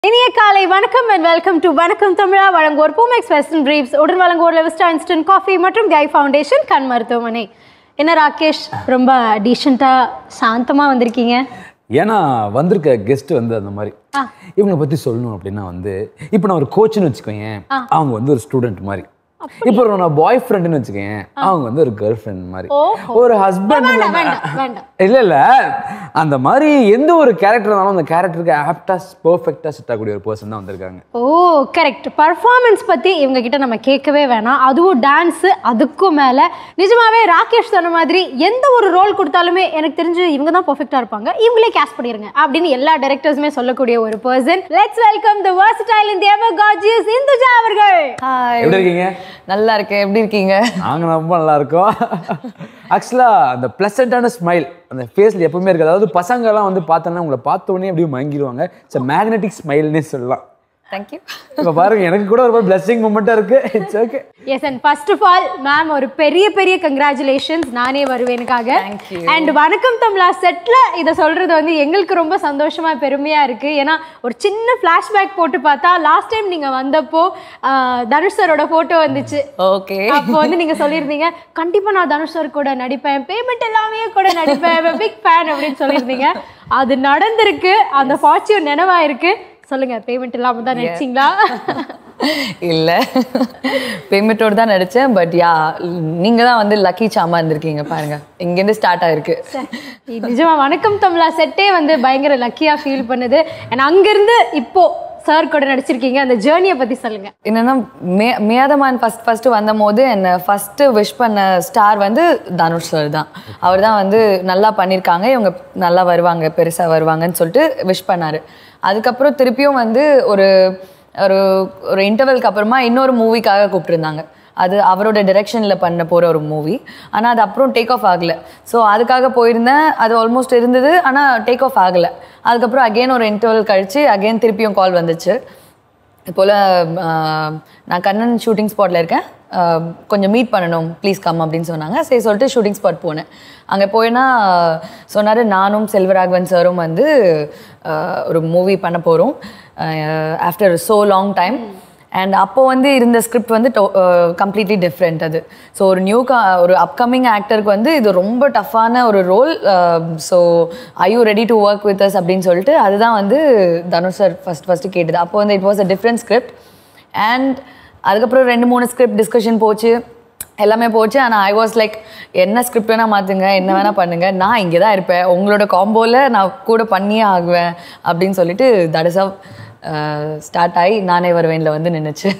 இனிய காலை வணக்கம் அண்ட் வெல்கம் டு வணக்கம் தமிழா வழங்குவோர் பூமெக்ஸ் வெஸ்டர்ன் பிரீப்ஸ் உடன் வழங்குவோர் லெவிஸ்டா இன்ஸ்டன்ட் காஃபி மற்றும் கை ஃபவுண்டேஷன் கண் மருத்துவமனை என்ன ராகேஷ் ரொம்ப டீசெண்டாக சாந்தமாக வந்திருக்கீங்க ஏன்னா வந்திருக்க கெஸ்ட் வந்து அந்த மாதிரி இவங்களை பத்தி சொல்லணும் அப்படின்னா வந்து இப்போ நான் ஒரு கோச்னு வச்சுக்கோங்க அவங்க வந்து ஒரு ஸ்டூடெண்ட் மாதிரி இப்போ நான் பாய் ஃப்ரெண்டுன்னு வச்சுக்கோங்க அவங்க வந்து ஒரு கேர்ள் ஃப்ரெண்ட் மாதிரி ஓஹோ. ஒரு ஹஸ்பண்ட் வேண்டாம் வேண்டாம் வேண்டாம் இல்ல இல்ல அந்த மாதிரி எந்த ஒரு கேரக்டர் இருந்தாலும் அந்த கேரக்டருக்கு ஆப்டா பெர்ஃபெக்டா செட் ஆகக்கூடிய ஒரு பர்சன் தான் வந்திருக்காங்க ஓ கரெக்ட் பர்ஃபார்மன்ஸ் பற்றி இவங்க கிட்ட நம்ம கேட்கவே வேணாம் அதுவும் டான்ஸு அதுக்கும் மேலே நிஜமாவே ராகேஷ் சொன்ன மாதிரி எந்த ஒரு ரோல் கொடுத்தாலுமே எனக்கு தெரிஞ்சு இவங்க தான் பர்ஃபெக்டாக இருப்பாங்க இவங்களே கேஸ்ட் பண்ணிருங்க அப்படின்னு எல்லா டேரக்டர்ஸுமே சொல்லக்கூடிய ஒரு person let's welcome the versatile in the ever gorgeous Induja அவர்கள் ஹாய் எப்படி இருக்கீங்க நல்லா இருக்கேன் எப்படி இருக்கீங்க நாங்க ரொம்ப நல்லா இருக்கோம் ஆக்சுவலா அந்த பிளசண்டான ஸ்மைல் அந்த ஃபேஸ்ல எப்பவுமே இருக்கு அதாவது பசங்க எல்லாம் வந்து பார்த்தோன்னா உங்களை பார்த்த உடனே அப்படியே மயங்கிடுவாங்க இட்ஸ் மேக்னெட்டிக் ஸ்மைல்னே சொல்லலாம் தேங்க்யூ இப்போ பாருங்க எனக்கு கூட ஒரு பிளஸிங் மூமெண்ட்டாக இருக்கு it's okay yes and first of all ma'am ஒரு பெரிய பெரிய கங்க்ராச்சுலேஷன்ஸ் நானே வருவேனுக்காக Thank you. அண்ட் வணக்கம் தமிழா செட்ல இதை சொல்றது வந்து எங்களுக்கு ரொம்ப சந்தோஷமா பெருமையா இருக்கு ஏன்னா ஒரு சின்ன ஃபிளாஷ்பேக் போட்டு பார்த்தா லாஸ்ட் டைம் நீங்க வந்தப்போ ஆஹ், தனுஷ் சரோட போட்டோ வந்துச்சு ஓகே அப்போ வந்து நீங்க சொல்லியிருந்தீங்க கண்டிப்பா நான் தனுஷ் சார் கூட நடிப்பேன் பேமெண்ட் எல்லாமே கூட நடிப்பேன் பிக் ஃபேன் அப்படின்னு சொல்லியிருந்தீங்க அது நடந்திருக்கு அந்த ஃபார்ச்சூன் நினைவாயிருக்கு சொல்லுங்க பேமெண்ட் இல்லாம தான் நடிச்சிங்களா இல்ல பேமெண்ட்டோட தான் நடிச்சேன் பட் யா நீங்க தான் வந்து லக்கி சாமா இருந்திருக்கீங்க பாருங்க இங்கேருந்து ஸ்டார்ட் ஆயிருக்கு இது நிஜமா வணக்கம் தமிழா செட்டே வந்து பயங்கர லக்கியா ஃபீல் பண்ணுது அண்ட் அங்கிருந்து இப்போ சார் கூட நடிச்சிருக்கீங்க அந்த ஜேர்னியை பத்தி சொல்லுங்க என்னன்னா மே மேதமான் ஃபர்ஸ்ட் ஃபர்ஸ்ட் வந்த போது என்னை ஃபர்ஸ்ட் விஷ் பண்ண ஸ்டார் வந்து தனுஷ் சார் தான் அவர் தான் வந்து நல்லா பண்ணியிருக்காங்க இவங்க நல்லா வருவாங்க பெருசா வருவாங்கன்னு சொல்லிட்டு விஷ் பண்ணாரு அதுக்கப்புறம் திருப்பியும் வந்து ஒரு ஒரு ஒரு இன்டர்வெல்க்கு அப்புறமா இன்னொரு மூவிக்காக கூப்பிட்டுருந்தாங்க அது அவரோட டிரெக்ஷனில் பண்ண போகிற ஒரு மூவி ஆனால் அது அப்புறம் டேக் ஆஃப் ஆகலை ஸோ அதுக்காக போயிருந்தேன் அது ஆல்மோஸ்ட் இருந்தது ஆனால் டேக் ஆஃப் ஆகலை அதுக்கப்புறம் அகெயின் ஒரு இன்டர்வல் கழிச்சு அகெயின் திருப்பியும் கால் வந்துச்சு இது போல் நான் கண்ணன் ஷூட்டிங் ஸ்பாட்டில் இருக்கேன் ஆஹ் கொஞ்சம் மீட் பண்ணணும் ப்ளீஸ் கம் அப்படின்னு சொன்னாங்க சரி சொல்லிட்டு ஷூட்டிங் ஸ்பாட் போனேன் அங்கே போயினா சொன்னார் நானும் செல்வராகவன் சாரும் வந்து ஆஹ் ஒரு மூவி பண்ண போகிறோம் after so long time and அப்போ வந்து இருந்த ஸ்கிரிப்ட் வந்து கம்ப்ளீட்லி டிஃப்ரெண்ட் அது ஸோ ஒரு நியூ ஒரு அப்கமிங் ஆக்டருக்கு வந்து இது ரொம்ப டஃப்பான ஒரு role so I you ready to work with us அப்படின்னு சொல்லிட்டு அதுதான் வந்து தனுஷ் சார் ஃபஸ்ட் ஃபஸ்ட்டு கேட்டது அப்போ வந்து it was a different script and அதுக்கப்புறம் ரெண்டு மூணு ஸ்கிரிப்ட் டிஸ்கஷன் போச்சு எல்லாமே போச்சு ஆனால் ஐ வாஸ் லைக் என்ன ஸ்கிரிப்ட் வேணால் மாற்றுங்க என்ன வேணால் பண்ணுங்க நான் இங்கே தான் இருப்பேன் உங்களோட காம்போவில் நான் கூட பண்ணியே ஆகுவேன் அப்படின்னு சொல்லிட்டு தட் இஸ் ஸ்டார்ட் ஆகி நானே வருவேன்ல வந்து நின்றுச்சு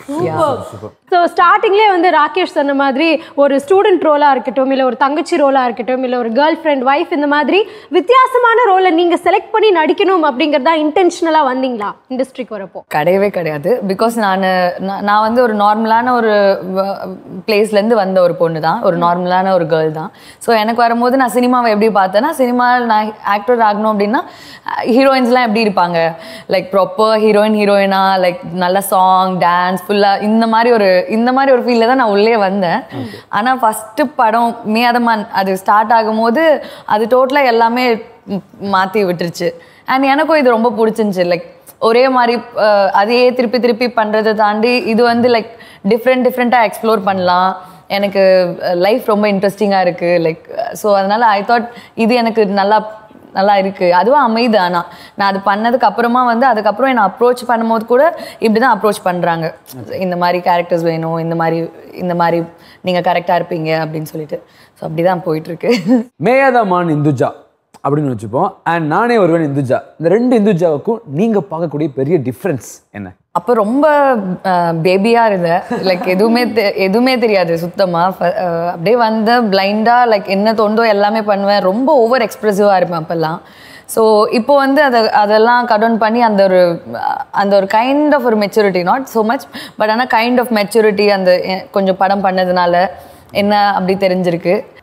ஸோ ஸ்டார்டிங்லேயே வந்து ராகேஷ் சொன்ன மாதிரி ஒரு ஸ்டூடெண்ட் ரோலாக இருக்கட்டும் இல்லை ஒரு தங்கச்சி ரோலாக இருக்கட்டும் இல்லை ஒரு கேர்ள் ஃப்ரெண்ட் ஒய்ஃப் இந்த மாதிரி வித்தியாசமான ரோலை நீங்கள் செலக்ட் பண்ணி நடிக்கணும் அப்படிங்கிறதா இன்டென்ஷனலாக வந்தீங்களா இண்டஸ்ட்ரிக்கு வரப்போ கிடையவே கிடையாது பிகாஸ் நான் நான் வந்து ஒரு நார்மலான ஒரு பிளேஸ்லேருந்து வந்த ஒரு பொண்ணு தான் ஒரு நார்மலான ஒரு கேர்ள் தான் ஸோ எனக்கு வரும்போது நான் சினிமாவை எப்படி பார்த்தேன்னா சினிமாவில் நான் ஆக்டர் ஆகணும் அப்படின்னா ஹீரோயின்ஸ்லாம் எப்படி இருப்பாங்க லைக் ப்ராப்பர் ஹீரோயின் ஹீரோயினா லைக் நல்ல சாங் டான்ஸ் ஃபுல்லாக இந்த மாதிரி ஒரு இந்த மாதிரி ஒரு ஃபீல்டில் தான் நான் உள்ளே வந்தேன் ஆனால் ஃபஸ்ட்டு படம் மேதமான் அது ஸ்டார்ட் ஆகும்போது அது டோட்டலாக எல்லாமே மாற்றி விட்டுருச்சு அண்ட் எனக்கும் இது ரொம்ப பிடிச்சிருந்துச்சு லைக் ஒரே மாதிரி அஹ், அதையே திருப்பி திருப்பி பண்ணுறதை தாண்டி இது வந்து லைக் டிஃப்ரெண்ட் டிஃப்ரெண்ட்டாக எக்ஸ்ப்ளோர் பண்ணலாம் எனக்கு லைஃப் ரொம்ப இன்ட்ரெஸ்டிங்காக இருக்குது லைக் ஸோ அதனால் ஐ தாட் இது எனக்கு நல்லா நல்லா இருக்குது அதுவும் அமையுது ஆனால் நான் அது பண்ணதுக்கு அப்புறமா வந்து அதுக்கப்புறம் என்னை அப்ரோச் பண்ணும்போது கூட இப்படி தான் அப்ரோச் பண்ணுறாங்க இந்த மாதிரி கேரக்டர்ஸ் வேணும் இந்த மாதிரி இந்த மாதிரி நீங்கள் கரெக்டாக இருப்பீங்க அப்படின்னு சொல்லிட்டு ஸோ அப்படி தான் போயிட்டுருக்கு மேயாதமான் இந்துஜா அப்படின்னு வச்சுப்போம் அண்ட் நானே ஒருவன் இந்துஜா இந்த ரெண்டு இந்துஜாவுக்கும் நீங்க பார்க்கக்கூடிய பெரிய டிஃப்ரென்ஸ் என்ன அப்போ ரொம்ப பேபியாக இருந்தேன் லைக் எதுவுமே தெ- எதுவுமே தெரியாது சுத்தமாக அப்படியே வந்த பிளைண்டாக லைக் என்ன தோண்டோ எல்லாமே பண்ணுவேன் ரொம்ப ஓவர் எக்ஸ்ப்ரெசிவாக இருப்பேன் அப்போல்லாம் ஸோ இப்போ வந்து அதை அதெல்லாம் கடவுன் பண்ணி அந்த ஒரு அஹ், அந்த ஒரு கைண்ட் ஆஃப் ஒரு maturity not so much but ஆனால் கைண்ட் ஆஃப் மெச்சூரிட்டி அந்த எ- கொஞ்சம் படம் பண்ணதுனால என்ன அப்படி தெரிஞ்சிருக்கு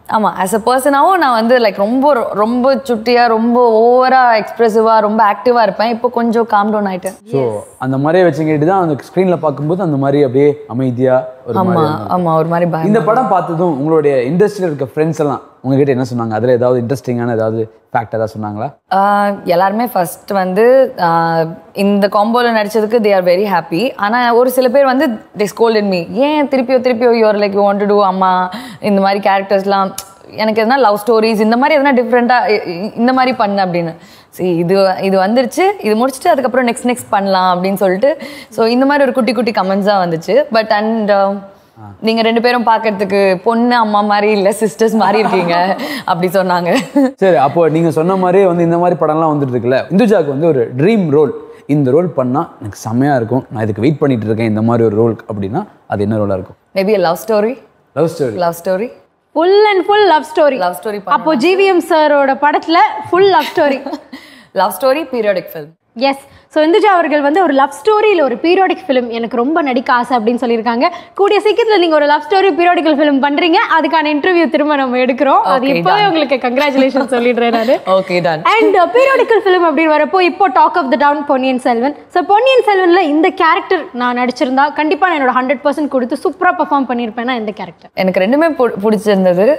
ஆமாம் ஆஸ் அ பர்சனாகவும் நான் வந்து லைக் ரொம்ப ரொம்ப சுட்டியாக ரொம்ப ஓவராக எக்ஸ்ப்ரெசிவாக ரொம்ப ஆக்டிவாக இருப்பேன் இப்போ கொஞ்சம் காம் டவுன் ஆயிட்டேன் ஸோ அந்த மாதிரியே வச்சுக்கிட்டு தான் அந்த ஸ்க்ரீனில் பார்க்கும்போது அந்த மாதிரி அப்படியே அமைதியாக ஒரு ஆமாம் மாதிரி ஆமாம் ஒரு மாதிரி பயம் இந்த படம் பார்த்ததும் உங்களுடைய இண்டஸ்ட்ரியில் இருக்க ஃப்ரெண்ட்ஸ் எல்லாம் உங்ககிட்ட என்ன சொன்னாங்க அதில் ஏதாவது இன்ட்ரெஸ்டிங்கான ஏதாவது ஃபேக்ட் ஏதாவது சொன்னாங்களா ஆஹ் எல்லாருமே ஃபர்ஸ்ட் வந்து ஆஹ் இந்த காம்போல நடிச்சதுக்கு தே ஆர் வெரி ஹாப்பி ஆனால் ஒரு சில பேர் வந்து தே ஸ்கோல்ட் மீ ஏன் திருப்பியோ திருப்பியோ யுவர் லைக் வாண்ட் டு அம்மா இந்த மாதிரி கேரக்டர்ஸ்லாம் எனக்கு எதனா லவ் ஸ்டோரிஸ் இந்த மாதிரி எதனா டிஃப்ரெண்ட்டாக இந்த மாதிரி பண்ணு அப்படின்னு சரி இது இது வந்துருச்சு இது முடிச்சுட்டு அதுக்கப்புறம் நெக்ஸ்ட் நெக்ஸ்ட் பண்ணலாம் அப்படின்னு சொல்லிட்டு ஸோ இந்த மாதிரி ஒரு குட்டி குட்டி கமெண்ட்ஸாக வந்துச்சு பட் அண்ட் நீங்க ரெண்டு பேரும் பார்க்கறதுக்கு பொண்ணு அம்மா மாதிரி இல்லை சிஸ்டர்ஸ் மாதிரி இருக்கீங்க அப்படி சொன்னாங்க சரி அப்போ நீங்கள் சொன்ன மாதிரியே வந்து இந்த மாதிரி படம்லாம் வந்துட்டு இருக்குல்ல இந்துஜாக்கு வந்து ஒரு ட்ரீம் ரோல் இந்த ரோல் பண்ணால் எனக்கு செம்மையாக இருக்கும் நான் இதுக்கு வெயிட் பண்ணிட்டு இருக்கேன் இந்த மாதிரி ஒரு ரோல் அப்படின்னா அது என்ன ரோலாக இருக்கும் maybe love story love story love story full and full love story love story அப்போ ஜிவிஎம் சாரோட படத்துல full love story love story periodic film yes so Induja அவர்கள் வந்து ஒரு லவ் ஸ்டோரியில் ஒரு பீரியாடிக் ஃபிலிம் எனக்கு ரொம்ப நடிக்க ஆசை அப்படின்னு சொல்லியிருக்காங்க கூடிய சீக்கிரத்தில் நீங்கள் ஒரு லவ் ஸ்டோரி பீரியாடிக்கல் ஃபிலிம் பண்ணுறீங்க அதுக்கான இன்டர்வியூ திரும்ப நம்ம எடுக்கிறோம் அது Okay, இப்போவே உங்களுக்கு கங்க்ராச்சுலேஷன் சொல்லிடுறேன் நான் okay done and periodical film அப்படின்னு வரப்போ இப்போ talk of the town Ponniyin Selvan so Ponniyin செல்வன்ல இந்த கேரக்டர் நான் நடிச்சிருந்தா கண்டிப்பாக நான் என்னோட ஹண்ட்ரட் பர்சன்ட் கொடுத்து சூப்பராக பெர்ஃபார்ம் பண்ணியிருப்பேன்னா இந்த கேரக்டர் எனக்கு ரெண்டுமே பு- பிடிச்சிருந்தது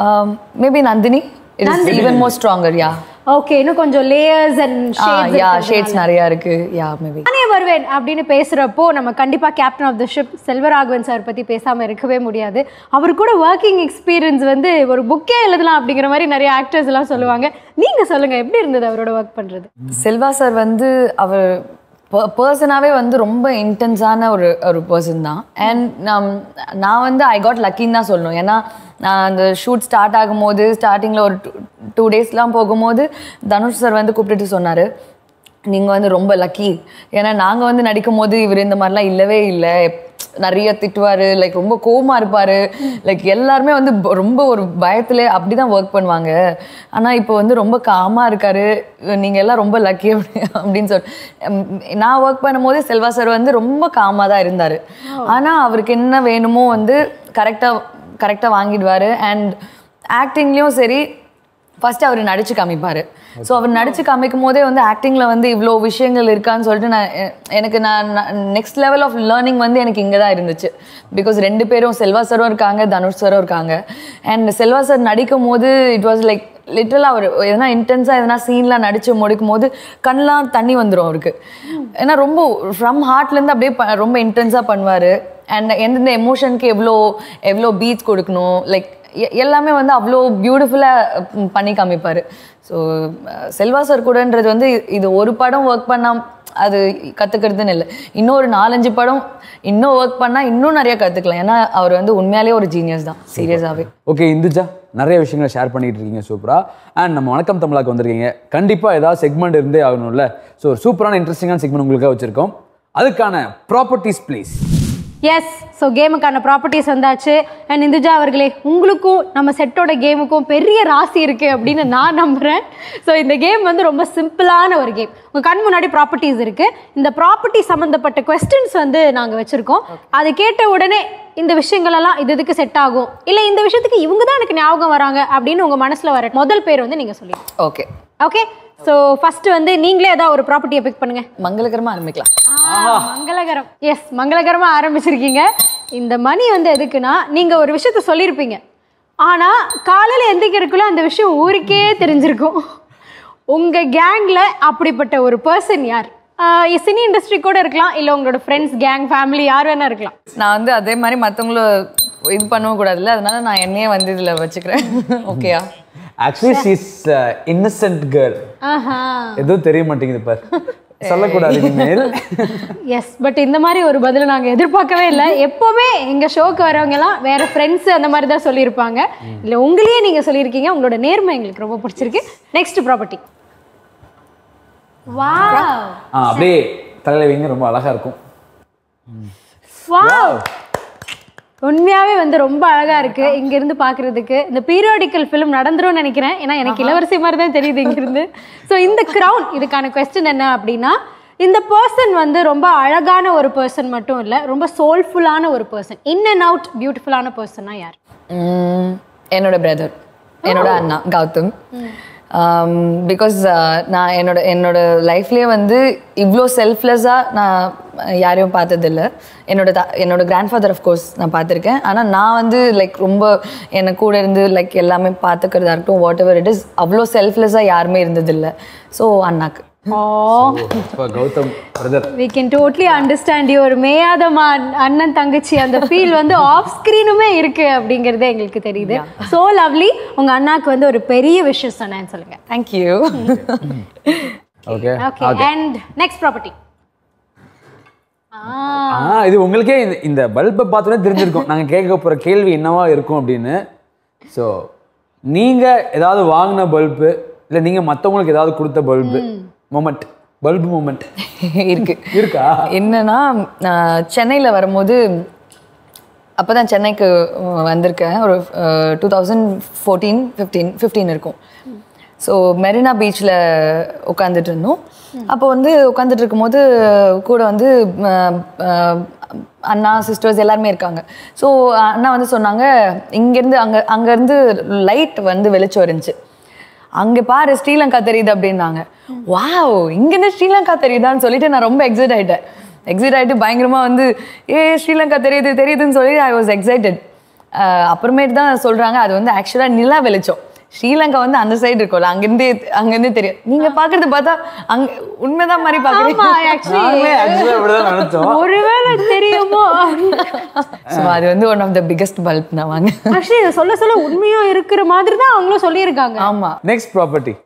maybe Nandini it is even more stronger yeah okay இன்னும் கொஞ்சம் லேயர்ஸ் அண்ட் யா ஷேட்ஸ் நிறைய இருக்கு யா மேபி நானே வருவேன் அப்படின்னு பேசுறப்போ நம்ம கண்டிப்பா captain of the ship Selvaraghavan sir பத்தி பேசாம இருக்கவே முடியாது அவர் கூட ஒர்க்கிங் எக்ஸ்பீரியன்ஸ் வந்து ஒரு புக்கே எழுதலாம் அப்படிங்கிற மாதிரி நிறைய ஆக்டர்ஸ் எல்லாம் சொல்லுவாங்க நீங்க சொல்லுங்க எப்படி இருந்தது அவரோட ஒர்க் பண்றது செல்வா சார் வந்து அவர் பர்சனாகவே வந்து ரொம்ப இன்டென்ஸான ஒரு ஒரு பர்சன் தான் அண்ட் நான் வந்து ஐ காட் லக்கின்னு தான் சொல்லணும் ஏன்னா நான் அந்த ஷூட் ஸ்டார்ட் ஆகும்போது ஸ்டார்டிங்கில் ஒரு டூ டேஸ்லாம் போகும்போது தனுஷ் சார் வந்து கூப்பிட்டுட்டு சொன்னார் நீங்கள் வந்து ரொம்ப லக்கி ஏன்னா நாங்கள் வந்து நடிக்கும் போது இவர் இந்த மாதிரிலாம் இல்லவே இல்லை நிறைய திட்டுவார் லைக் ரொம்ப கோவமா இருப்பார் லைக் எல்லாருமே வந்து ப- ரொம்ப ஒரு பயத்தில் அப்படி தான் ஒர்க் பண்ணுவாங்க ஆனால் இப்போ வந்து ரொம்ப காமாக இருக்காரு நீங்கள் எல்லாம் ரொம்ப லக்கி அப்படி அப்படின்னு சொல்லி நான் ஒர்க் பண்ணும்போது செல்வா சார் வந்து ரொம்ப காமாக தான் இருந்தார் ஆனால் அவருக்கு என்ன வேணுமோ வந்து கரெக்டாக கரெக்டாக வாங்கிடுவார் அண்ட் ஆக்டிங்லேயும் சரி ஃபர்ஸ்ட் அவர் நடிச்சு காமிப்பாரு ஸோ அவர் நடிச்சு காமிக்கும் போதே வந்து ஆக்டிங்ல வந்து இவ்வளோ விஷயங்கள் இருக்கான்னு சொல்லிட்டு நான் எ- எனக்கு நான் நெக்ஸ்ட் லெவல் ஆஃப் லேர்னிங் வந்து எனக்கு இங்கே தான் இருந்துச்சு பிகாஸ் ரெண்டு பேரும் செல்வா சாரும் இருக்காங்க தனுஷ் சாரும் இருக்காங்க அண்ட் செல்வா சார் நடிக்கும் போது இட் வாஸ் லைக் லிட்டரலாக அவர் எதனா இன்டென்ஸாக எதனா சீன்லாம் நடிச்சு முடிக்கும் போது கண்ணெலாம் தண்ணி வந்துடும் அவருக்கு ஏன்னா ரொம்ப ஃப்ரம் ஹார்ட்லேருந்து அப்படியே ப- ரொம்ப இன்டென்ஸாக பண்ணுவார் அண்ட் எந்தெந்த எமோஷனுக்கு எவ்வளோ எவ்வளோ பீச் கொடுக்கணும் லைக் எல்லாமே வந்து அவ்வளோ பியூட்டிஃபுல்லாக பண்ணி காமிப்பார் ஸோ செல்வா சார் கூடன்றது வந்து இது ஒரு படம் ஒர்க் பண்ணால் அது கற்றுக்கிறதுன்னு இல்லை இன்னும் ஒரு நாலஞ்சு படம் இன்னும் ஒர்க் பண்ணால் இன்னும் நிறைய கற்றுக்கலாம் ஏன்னா அவர் வந்து உண்மையாலேயே ஒரு ஜீனியஸ் தான் சீரியஸாகவே ஓகே இந்துஜா நிறைய விஷயங்களை ஷேர் பண்ணிட்டு இருக்கீங்க சூப்பரா அண்ட் நம்ம வணக்கம் தமிழாக்கு வந்திருக்கீங்க கண்டிப்பா ஏதாவது செக்மெண்ட் இருந்தே ஆகணும்ல ஸோ ஒரு சூப்பரான இன்ட்ரெஸ்டிங்கான செக்மெண்ட் உங்களுக்காக வச்சிருக்கோம் அதுக்கான ப்ராப்பர்ட்டிஸ் ப்ளீஸ் எஸ் ஸோ கேமுக்கான ப்ராப்பர்ட்டிஸ் வந்தாச்சு அண்ட் இந்துஜா அவர்களே உங்களுக்கும் நம்ம செட்டோட கேமுக்கும் பெரிய ராசி இருக்கு அப்படின்னு நான் நம்புறேன் ஸோ இந்த கேம் வந்து ரொம்ப சிம்பிளான ஒரு கேம் உங்க கண் முன்னாடி ப்ராப்பர்ட்டிஸ் இருக்கு இந்த ப்ராப்பர்ட்டி சம்மந்தப்பட்ட கொஸ்டின்ஸ் வந்து நாங்கள் வச்சிருக்கோம் அது கேட்ட உடனே இந்த விஷயங்கள் எல்லாம் இது இதுக்கு செட் ஆகும் இல்லை இந்த விஷயத்துக்கு இவங்க தான் எனக்கு ஞாபகம் வராங்க அப்படின்னு உங்க மனசுல வர முதல் பேர் வந்து நீங்க சொல்லிடுங்க ஓகே ஓகே ஸோ ஃபர்ஸ்ட் வந்து நீங்களே ஏதாவது ஒரு ப்ராப்பர்ட்டியை பிக் பண்ணுங்க மங்களகரமாக ஆரம்பிக்கலாம் ஆ, மங்களகரம் எஸ் மங்களகரமா ஆரம்பிச்சிருக்கீங்க இந்த மணி வந்து எதுக்குன்னா நீங்க ஒரு விஷயத்த சொல்லியிருப்பீங்க ஆனா காலையில எந்திரிக்கிறதுக்குள்ள அந்த விஷயம் ஊருக்கே தெரிஞ்சிருக்கும் உங்க கேங்ல அப்படிப்பட்ட ஒரு பர்சன் யார் ஆ, சினி இண்டஸ்ட்ரி கூட இருக்கலாம் இல்ல உங்களோட ஃப்ரெண்ட்ஸ் கேங் ஃபேமிலி யார் வேணா இருக்கலாம் நான் வந்து அதே மாதிரி மற்றவங்கள இது பண்ணவும் கூடாதுல்ல அதனால நான் என்னையே வந்து இதில் வச்சுக்கிறேன் ஓகேயா ஆக்சுவலி ஷீஸ் இன்னசென்ட் கேர்ள் ஆஹா எதுவும் தெரிய மாட்டேங்குது பார் சொல்லக்கூடாது இனிமேல் எஸ் பட் இந்த மாதிரி ஒரு பதிலை நாங்க எதிர்பார்க்கவே இல்லை எப்போவுமே எங்க ஷோக்கு வரவங்க எல்லாம் வேற ஃப்ரெண்ட்ஸ் அந்த மாதிரி தான் சொல்லியிருப்பாங்க இல்ல உங்களையே நீங்க சொல்லியிருக்கீங்க உங்களோட நேர்மை எங்களுக்கு ரொம்ப பிடிச்சிருக்கு நெக்ஸ்ட் ப்ராப்பர்ட்டி வா ஆ அப்படியே தலையில வைங்க ரொம்ப அழகா இருக்கும் வாவ் உண்மையாவே வந்து ரொம்ப அழகா இருக்கு இங்க இருந்து பாக்குறதுக்கு இந்த பீரியாடிக்கல் ஃபிலிம் நடந்துரும்னு நினைக்கிறேன் ஏன்னா எனக்கு இளவரசி மாதிரி தான் தெரியுது இங்க இருந்து ஸோ இந்த கிரவுன் இதுக்கான கொஸ்டின் என்ன அப்படின்னா இந்த பர்சன் வந்து ரொம்ப அழகான ஒரு பர்சன் மட்டும் இல்ல ரொம்ப சோல்ஃபுல்லான ஒரு பர்சன் இன் அண்ட் அவுட் பியூட்டிஃபுல்லான பர்சனா யார் உம், என்னோட பிரதர் என்னோட அண்ணா கௌதம் பிகாஸ் நான் என்னோட என்னோட லைஃப்லேயே வந்து இவ்வளோ செல்ஃப்லெஸ்ஸாக நான் யாரையும் பார்த்ததில்ல என்னோட தா என்னோட கிராண்ட் ஃபாதர் கோர்ஸ் நான் பார்த்துருக்கேன் ஆனால் நான் வந்து லைக் ரொம்ப என்னை கூட இருந்து லைக் எல்லாமே பார்த்துக்கிறதா இருக்கட்டும் வாட் எவர் இட் இஸ் அவ்வளோ செல்ஃப்லெஸ்ஸாக யாருமே இருந்ததில்லை ஸோ அண்ணாக்கு ஓ இப்போ Gautham brother we can totally understand you ஒரு மேயாதமா அண்ணன் தங்கச்சி அந்த ஃபீல் வந்து ஆஃப் ஸ்க்ரீனுமே இருக்கு அப்படிங்கறதே எங்களுக்கு தெரியுது சோ லவ்லி உங்க அண்ணாக்கு வந்து ஒரு பெரிய விஷயம் சொன்னேன்னு சொல்லுங்க thank you okay okay and next property ஆ இது உங்களுக்கே இந்த- இந்த பல்பை பார்த்தோன்னே தெரிஞ்சிருக்கும் நாங்கள் கேட்க போகிற கேள்வி என்னவா இருக்கும் அப்படின்னு ஸோ நீங்கள் ஏதாவது வாங்கின பல்பு இல்லை நீங்கள் மற்றவங்களுக்கு ஏதாவது கொடுத்த பல்பு மொமெண்ட் பல்பு மொமெண்ட் இருக்கு இருக்கா என்னன்னா நான் சென்னையில் வரும்போது அப்போ தான் சென்னைக்கு வந்திருக்கேன் ஒரு two thousand fourteen fifteen fifteen இருக்கும் ஸோ மெரினா பீச்சில் உட்காந்துட்டு இருந்தோம் அப்போ வந்து உட்காந்துட்டு இருக்கும்போது கூட வந்து அஹ், அஹ், அண்ணா சிஸ்டர்ஸ் எல்லாருமே இருக்காங்க ஸோ அண்ணா வந்து சொன்னாங்க இங்கேருந்து அங்கே அங்கேருந்து லைட் வந்து வெளிச்சம் இருந்துச்சு அங்கே பாரு ஸ்ரீலங்கா தெரியுது அப்படின்னாங்க வாவ் இங்கேருந்து ஸ்ரீலங்கா தெரியுதான்னு சொல்லிட்டு நான் ரொம்ப எக்ஸைட் ஆயிட்டேன் எக்ஸைட் ஆயிட்டு பயங்கரமா வந்து ஏ ஸ்ரீலங்கா தெரியுது தெரியுதுன்னு சொல்லி ஐ வாஸ் எக்ஸைட்டட் அப்புறமேட்டு தான் சொல்றாங்க அது வந்து ஆக்சுவலா நிலா வெளிச்சம் ஸ்ரீலங்கா வந்து அந்த சைடு இருக்கும்ல அங்கிருந்தே அங்கிருந்தே தெரியும் நீங்க பாக்குறது பார்த்தா அங்க உண்மைதான் மாதிரி ஆமா பாக்குறீங்க ஆக்சுவலி நாங்களே ஆக்சுவலாக இப்படி தான் நினச்சோம் ஒருவேளை தெரியுமோ ஸோ அது வந்து one of the biggest bulb நான் வாங்க ஆக்சுவலி இதை சொல்ல சொல்ல உண்மையா இருக்கிற மாதிரி தான் அவங்களும் சொல்லியிருக்காங்க ஆமா நெக்ஸ்ட் ப்ராப்பர்ட்டி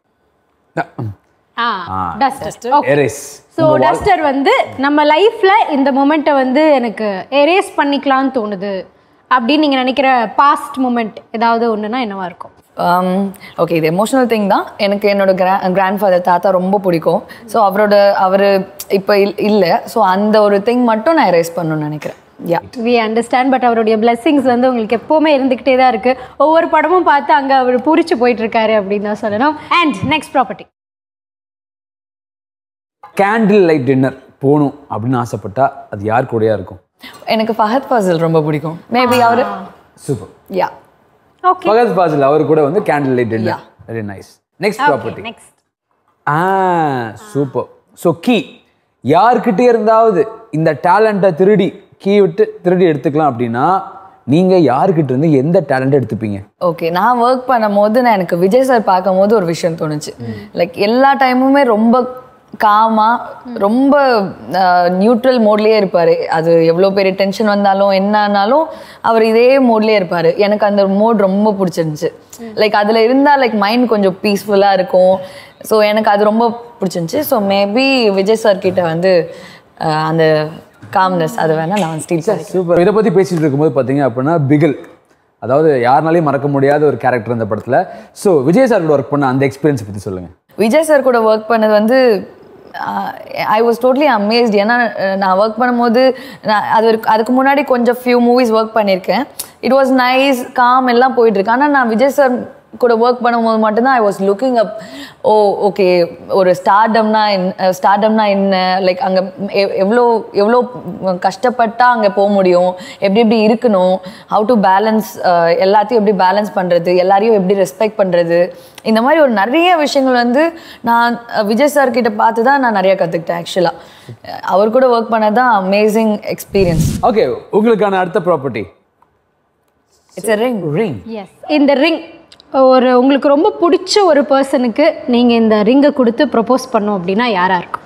ஆ duster okay erase so duster வந்து நம்ம லைஃப்ல இந்த மொமெண்ட்டை வந்து எனக்கு எரேஸ் பண்ணிக்கலாம்னு தோணுது அப்படின்னு நீங்க நினைக்கிற பாஸ்ட் மூமெண்ட் ஏதாவது ஒண்ணுனா என்னவா இருக்கும் ஓகே இது எமோஷனல் திங் தான் எனக்கு என்னோட கிரா கிராண்ட் ஃபாதர் தாத்தா ரொம்ப பிடிக்கும் ஸோ அவரோட அவர் இப்போ இல்லை ஸோ அந்த ஒரு திங் மட்டும் நான் எரேஸ் பண்ணணும்னு நினைக்கிறேன் யா வி அண்டர்ஸ்டாண்ட் பட் அவருடைய blessings வந்து உங்களுக்கு எப்பவுமே இருந்துகிட்டே தான் இருக்கு ஒவ்வொரு படமும் பார்த்து அங்க அவர் பூரிச்சு போயிட்டு இருக்காரு அப்படின்னு தான் சொல்லணும் and next property candle light dinner போகணும் அப்படின்னு ஆசைப்பட்டா அது யார் கூடயா இருக்கும் எனக்கு ஃபஹத் ஃபாசில் ரொம்ப பிடிக்கும் மேபி அவர் super yeah okay Fahadh Faasil அவர் கூட வந்து candle light dinner very nice next property next ஆ சூப்பர் ஸோ கீ யார்கிட்ட இருந்தாவது இந்த டேலண்ட்டை திருடி கீ விட்டு திருடி எடுத்துக்கலாம் அப்படின்னா நீங்க யார்கிட்ட இருந்து எந்த டேலண்ட் எடுத்துப்பீங்க ஓகே நான் ஒர்க் பண்ணும்போது நான் எனக்கு விஜய் சார் பார்க்கும்போது ஒரு விஷயம் தோணுச்சு லைக் எல்லா டைமுமே ரொம்ப காமா ரொம்ப நியூட்ரல் மோட்லேயே இருப்பார் அது எவ்வளோ பெரிய டென்ஷன் வந்தாலும் என்னன்னாலும் அவர் இதே மோட்லேயே இருப்பார் எனக்கு அந்த மோட் ரொம்ப பிடிச்சிருந்துச்சு லைக் அதில் இருந்தால் லைக் மைண்ட் கொஞ்சம் பீஸ்ஃபுல்லாக இருக்கும் ஸோ எனக்கு அது ரொம்ப பிடிச்சிருந்துச்சு ஸோ மேபி விஜய் சார் கிட்ட வந்து அஹ், அந்த காம்னஸ் அது வேணால் நான் ஸ்டீல் பண்ணி சூப்பர் இதை பத்தி பேசிட்டு இருக்கும்போது பார்த்தீங்க அப்படின்னா பிகில் அதாவது யாருனாலையும் மறக்க முடியாத ஒரு கேரக்டர் இந்த படத்துல ஸோ விஜய் சார் கூட ஒர்க் பண்ண அந்த எக்ஸ்பீரியன்ஸ் பத்தி சொல்லுங்க விஜய் சார் கூட ஒர்க் பண்ணது வந்து ஐ வாஸ் டோட்லி அமேஸ்ட் ஏன்னா அஹ், நான் ஒர்க் பண்ணும்போது நான் அது வரைக்கும்- அதுக்கு முன்னாடி கொஞ்சம் ஃபியூ மூவிஸ் ஒர்க் பண்ணியிருக்கேன் இட் வாஸ் நைஸ் காம் எல்லாம் போயிட்டு இருக்கு ஆனால் நான் விஜய் சார் கூட ஒர்க் பண்ணும்போது மட்டும்தான் I was looking up oh okay ஒரு ஸ்டார்டம்னா என்ன ஸ்டார்டம்னா என்ன லைக் அங்கே எவ்வளோ எவ்வளோ கஷ்டப்பட்டா அங்கே போக முடியும் எப்படி எப்படி இருக்கணும் ஹவு டு பேலன்ஸ் எல்லாத்தையும் எப்படி பேலன்ஸ் பண்ணுறது எல்லாரையும் எப்படி ரெஸ்பெக்ட் பண்ணுறது இந்த மாதிரி ஒரு நிறைய விஷயங்கள் வந்து நான் அஹ், விஜய் சார் கிட்ட பார்த்து தான் நான் நிறைய கற்றுக்கிட்டேன் ஆக்சுவலாக அவர் கூட ஒர்க் பண்ணது தான் அமேசிங் எக்ஸ்பீரியன்ஸ் ஓகே உங்களுக்கான அடுத்த property it's ring ring yes இந்த ரிங் ஒரு உங்களுக்கு ரொம்ப பிடிச்ச ஒரு பர்சனுக்கு நீங்க இந்த ரிங்கை கொடுத்து ப்ரொபோஸ் பண்ணோம் அப்படின்னா யாரா இருக்கும்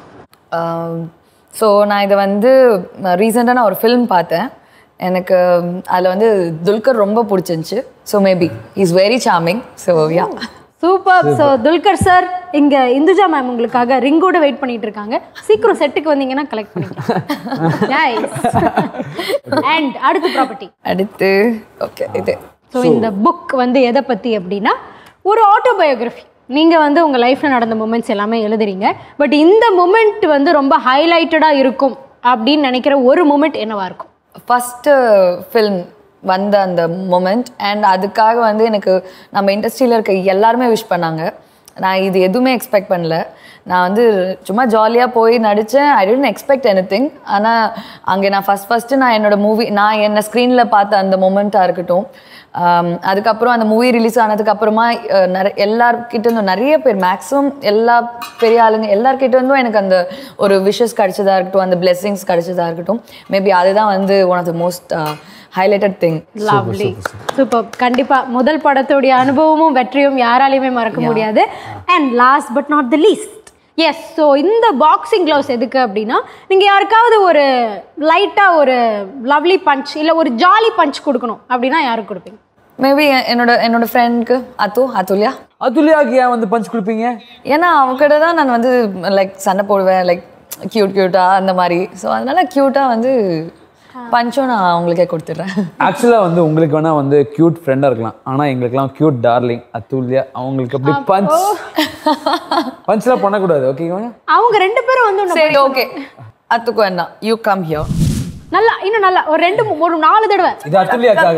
ஸோ நான் இதை வந்து ரீசெண்டாக நான் ஒரு ஃபிலிம் பார்த்தேன் எனக்கு அதில் வந்து துல்கர் ரொம்ப பிடிச்சிருந்துச்சு so maybe is very charming so yeah super so Dulquer sir இங்க இந்துஜா மேம் உங்களுக்காக ரிங்கோட வெயிட் பண்ணிட்டு இருக்காங்க சீக்கிரம் செட்டுக்கு வந்தீங்கன்னா கலெக்ட் பண்ணிக்கலாம் அண்ட் அடுத்த ப்ராப்பர்ட்டி அடுத்து ஓகே இது ஸோ இந்த புக் வந்து எதை பற்றி அப்படின்னா ஒரு ஆட்டோபயோகிராஃபி நீங்கள் வந்து உங்கள் லைஃப்பில் நடந்த மூமெண்ட்ஸ் எல்லாமே எழுதுறீங்க பட் இந்த மூமெண்ட் வந்து ரொம்ப ஹைலைட்டடாக இருக்கும் அப்படின்னு நினைக்கிற ஒரு மூமெண்ட் என்னவா இருக்கும் ஃபஸ்ட்டு ஃபில்ம் வந்த அந்த மொமெண்ட் அண்ட் அதுக்காக வந்து எனக்கு நம்ம இண்டஸ்ட்ரியில் இருக்க எல்லாருமே விஷ் பண்ணாங்க நான் இது எதுவுமே எக்ஸ்பெக்ட் பண்ணல நான் வந்து சும்மா ஜாலியாக போய் நடித்தேன் I didn't expect any thing ஆனால் அங்கே நான் ஃபஸ்ட் ஃபஸ்ட்டு நான் என்னோட மூவி நான் என்ன ஸ்க்ரீனில் பார்த்த அந்த மொமெண்ட்டாக இருக்கட்டும் ஆம், அதுக்கப்புறம் அந்த மூவி ரிலீஸ் ஆனதுக்கு அப்புறமா அஹ், நிறைய எல்லார்கிட்ட இருந்தும் நிறைய பேர் மேக்ஸிமம் எல்லா பெரிய ஆளுங்க எல்லார்கிட்ட இருந்தும் எனக்கு அந்த ஒரு விஷஸ் கிடைச்சதா இருக்கட்டும் அந்த பிளெஸிங்ஸ் கிடைச்சதா இருக்கட்டும் மேபி அதுதான் வந்து one of the most highlighted thing lovely super கண்டிப்பா முதல் படத்துடைய அனுபவமும் வெற்றியும் யாராலையுமே மறக்க முடியாது and last but not the least yes so இந்த பாக்ஸிங் க்ளவுஸ் எதுக்கு அப்படின்னா நீங்கள் யாருக்காவது ஒரு லைட்டாக ஒரு லவ்லி பஞ்ச் இல்லை ஒரு ஜாலி பஞ்ச் கொடுக்கணும் அப்படின்னா யாருக்கு கொடுப்பீங்க மேபி என்னோட என்னோட ஃப்ரெண்ட்க்கு அத்து அத்துல்யா அதுலயாக்கு ஏன் வந்து பஞ்ச் கொடுப்பீங்க ஏன்னா அவங்ககிட்ட தான் நான் வந்து லைக் சண்டை போடுவேன் லைக் க்யூட் க்யூட்டாக அந்த மாதிரி ஸோ அதனால க்யூட்டாக வந்து பஞ்சும் நான் அவங்களுக்கே கொடுத்துட்றேன் ஆக்சுவலா வந்து உங்களுக்கு வேணா வந்து கியூட் ஃப்ரெண்டா இருக்கலாம் ஆனா எங்களுக்குலாம் கியூட் டார்லிங் அத்துல்யா அவங்களுக்கு அப்படி பஞ்ச் பஞ்ச்லாம் பண்ணக்கூடாது ஓகேவா அவங்க ரெண்டு பேரும் வந்து உன்னை சரி ஓகே அத்துக்கும் என்ன யூ கம் ஹியர் நல்லா இன்னும் நல்லா ஒரு ரெண்டு மூ- ஒரு நாலு தடவை இது அத்துல்யாக்காக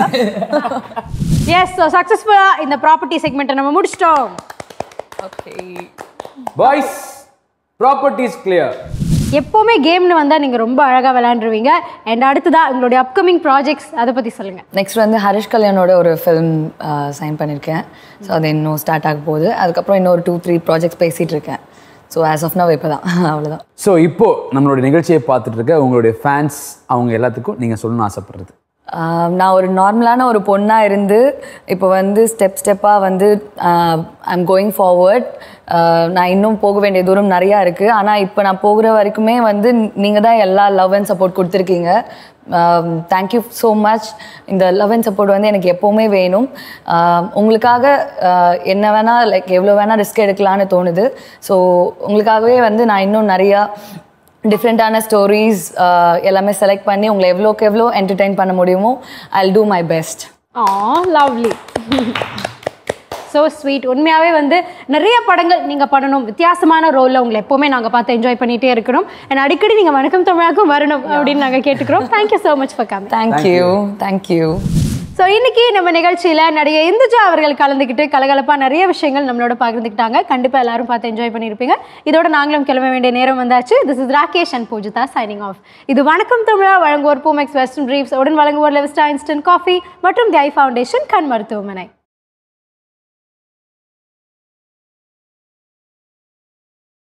எஸ் ஸோ சக்ஸஸ்ஃபுல்லாக இந்த ப்ராப்பர்ட்டி செக்மெண்ட்டை நம்ம முடிச்சிட்டோம் ஓகே பாய்ஸ் ப்ராப்பர்ட்டிஸ் கிளியர் எப்போவுமே கேம்னு வந்தால் நீங்கள் ரொம்ப அழகாக விளையாண்டுருவீங்க அண்ட் அடுத்ததா உங்களுடைய அப்கமிங் ப்ராஜெக்ட்ஸ் அதை பற்றி சொல்லுங்கள் நெக்ஸ்ட் வந்து ஹரிஷ் கல்யாணோட ஒரு ஃபிலிம் சைன் பண்ணியிருக்கேன் ஸோ அது இன்னும் ஸ்டார்ட் ஆக போகுது அதுக்கப்புறம் இன்னொரு டூ த்ரீ ப்ராஜெக்ட்ஸ் பேசிகிட்டு இருக்கேன் ஸோ ஆஸ் ஆஃப் நவ் இப்போ தான் அவ்வளோதான் ஸோ இப்போ நம்மளுடைய நிகழ்ச்சியை பார்த்துட்டு இருக்க உங்களுடைய ஃபேன்ஸ் அவங்க எல்லாத்துக்கும் நீங்க சொல்லணும்னு ஆசைப்படுறது ஆஹ் நான் ஒரு நார்மலான ஒரு பொண்ணாக இருந்து இப்போ வந்து ஸ்டெப் ஸ்டெப்பாக வந்து ஐம் கோயிங் ஃபார்வர்ட் நான் இன்னும் போக வேண்டிய தூரம் நிறையா இருக்குது ஆனால் இப்போ நான் போகிற வரைக்குமே வந்து நீங்கள் தான் எல்லா லவ் அண்ட் சப்போர்ட் கொடுத்துருக்கீங்க தேங்க்யூ ஸோ மச் இந்த லவ் அண்ட் சப்போர்ட் வந்து எனக்கு எப்போவுமே வேணும் ஆஹ் உங்களுக்காக ஆஹ் என்ன வேணால் லைக் எவ்வளோ வேணால் ரிஸ்க் எடுக்கலான்னு தோணுது ஸோ உங்களுக்காகவே வந்து நான் இன்னும் நிறையா டிஃப்ரெண்ட்டான ஸ்டோரிஸ் எல்லாமே செலக்ட் பண்ணி உங்களை எவ்வளோக்கு எவ்வளோ என்டர்டெயின் பண்ண முடியுமோ I do my best ah lovely so sweet உண்மையாகவே வந்து நிறைய படங்கள் நீங்கள் பண்ணணும் வித்தியாசமான ரோலில் உங்களை எப்போவுமே நாங்கள் பார்த்து என்ஜாய் பண்ணிகிட்டே இருக்கணும் அண்ட் அடிக்கடி நீங்கள் வணக்கம் தமிழாக்கும் வரணும் அப்படின்னு நாங்கள் கேட்டுக்கிறோம் thank you so much for coming thank you thank you so இன்னைக்கு நம்ம நிகழ்ச்சியில் நடிகை இந்துஜா அவர்கள் கலந்துக்கிட்டு கலகலப்பாக நிறைய விஷயங்கள் நம்மளோட பகிர்ந்துக்கிட்டாங்க கண்டிப்பாக எல்லாரும் பார்த்து என்ஜாய் பண்ணியிருப்பீங்க இதோட நாங்களும் கிளம்ப வேண்டிய நேரம் வந்தாச்சு this is Rakesh and Poojitha signing off இது வணக்கம் தமிழா வழங்குவோர் பூமெக்ஸ் வெஸ்டர்ன் ட்ரீப்ஸ் உடன் வழங்குவோர் லெவிஸ்டா இன்ஸ்டன்ட் காஃபி மற்றும் தி ஐ ஃபவுண்டேஷன் கண் மருத்துவமனை